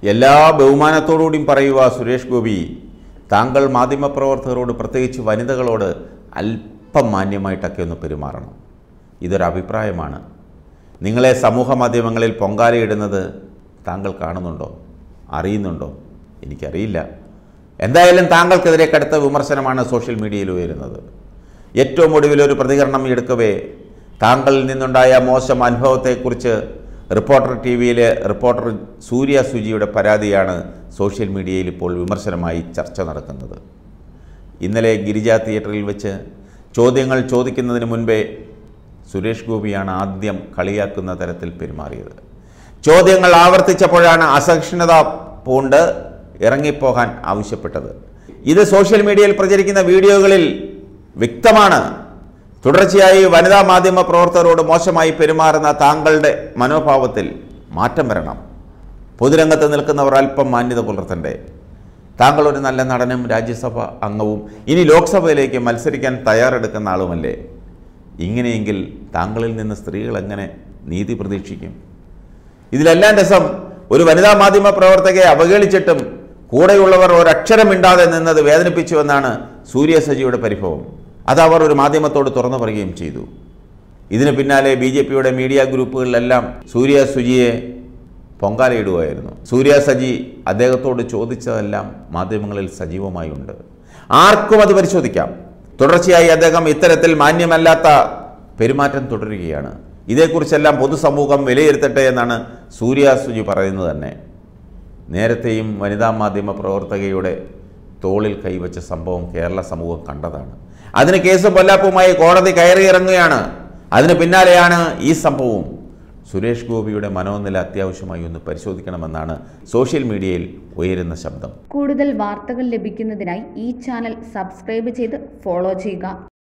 എല്ലാ ബഹുമാനത്തോടുകൂടിയും പറയുക സുരേഷ് ഗോപി താങ്കൾ മാധ്യമപ്രവർത്തകരോട് പ്രത്യേകിച്ച് വനിതകളോട് അല്പം മാന്യമായിട്ടൊക്കെ ഒന്ന് പെരുമാറണം ഇതൊരു അഭിപ്രായമാണ് നിങ്ങളെ സമൂഹ മാധ്യമങ്ങളിൽ പൊങ്കാലയിടുന്നത് താങ്കൾ കാണുന്നുണ്ടോ അറിയുന്നുണ്ടോ എനിക്കറിയില്ല എന്തായാലും താങ്കൾക്കെതിരെ കടുത്ത വിമർശനമാണ് സോഷ്യൽ മീഡിയയിൽ ഉയരുന്നത് ഏറ്റവും ഒടുവിൽ ഒരു പ്രതികരണം എടുക്കവേ താങ്കളിൽ നിന്നുണ്ടായ മോശം അനുഭവത്തെക്കുറിച്ച് റിപ്പോർട്ടർ ടി വിയിലെ റിപ്പോർട്ടർ സൂര്യ സുജിയുടെ പരാതിയാണ് സോഷ്യൽ മീഡിയയിൽ ഇപ്പോൾ വിമർശനമായി ചർച്ച നടക്കുന്നത് ഇന്നലെ ഗിരിജ തിയേറ്ററിൽ വെച്ച് ചോദ്യങ്ങൾ ചോദിക്കുന്നതിന് മുൻപേ സുരേഷ് ഗോപിയാണ് ആദ്യം കളിയാക്കുന്ന തരത്തിൽ പെരുമാറിയത് ചോദ്യങ്ങൾ ആവർത്തിച്ചപ്പോഴാണ് അസഹിഷ്ണുത പൂണ്ട് ഇറങ്ങിപ്പോകാൻ ആവശ്യപ്പെട്ടത് ഇത് സോഷ്യൽ മീഡിയയിൽ പ്രചരിക്കുന്ന വീഡിയോകളിൽ വ്യക്തമാണ് തുടർച്ചയായി വനിതാ മാധ്യമ പ്രവർത്തകരോട് മോശമായി പെരുമാറുന്ന താങ്കളുടെ മനോഭാവത്തിൽ മാറ്റം വരണം പൊതുരംഗത്ത് നിൽക്കുന്നവർ അല്പം മാന്യത പുലർത്തണ്ടേ താങ്കൾ ഒരു നല്ല നടനും രാജ്യസഭ അംഗവും ഇനി ലോക്സഭയിലേക്ക് മത്സരിക്കാൻ തയ്യാറെടുക്കുന്ന ആളുമല്ലേ ഇങ്ങനെയെങ്കിൽ താങ്കളിൽ നിന്ന് സ്ത്രീകൾ എങ്ങനെ നീതി പ്രതീക്ഷിക്കും ഇതിലെല്ലാം രസം ഒരു വനിതാ മാധ്യമ പ്രവർത്തകയെ അവഹേളിച്ചിട്ടും കൂടെയുള്ളവർ ഒരക്ഷരം മിണ്ടാതെ നിന്നത് വേദനിപ്പിച്ചുവെന്നാണ് സൂര്യ സജിയുടെ പരിഭവം അത് അവർ ഒരു മാധ്യമത്തോട് തുറന്നു പറയുകയും ചെയ്തു ഇതിന് പിന്നാലെ ബി ജെ പിയുടെ മീഡിയ ഗ്രൂപ്പുകളിലെല്ലാം സൂര്യ സുജിയെ പൊങ്കാലയിടുകയായിരുന്നു സൂര്യ സജി അദ്ദേഹത്തോട് ചോദിച്ചതെല്ലാം മാധ്യമങ്ങളിൽ സജീവമായി ഉണ്ട് ആർക്കും അത് പരിശോധിക്കാം തുടർച്ചയായി അദ്ദേഹം ഇത്തരത്തിൽ മാന്യമല്ലാത്ത പെരുമാറ്റം തുടരുകയാണ് ഇതേക്കുറിച്ചെല്ലാം പൊതുസമൂഹം വിലയിരുത്തട്ടെ എന്നാണ് സൂര്യ സുജി പറയുന്നത് തന്നെ നേരത്തെയും വനിതാ മാധ്യമ പ്രവർത്തകയുടെ തോളിൽ കൈവച്ച സംഭവം കേരള സമൂഹം കണ്ടതാണ് അതിന് കേസ് പൊല്ലാപ്പുമായി കോടതി കയറിയിറങ്ങുകയാണ് അതിന് പിന്നാലെയാണ് ഈ സംഭവവും സുരേഷ് ഗോപിയുടെ മനോനില അത്യാവശ്യമായി ഒന്ന് പരിശോധിക്കണമെന്നാണ് സോഷ്യൽ മീഡിയയിൽ ഉയരുന്ന ശബ്ദം കൂടുതൽ വാർത്തകൾ ലഭിക്കുന്നതിനായി ഈ ചാനൽ സബ്സ്ക്രൈബ് ചെയ്ത് ഫോളോ ചെയ്യുക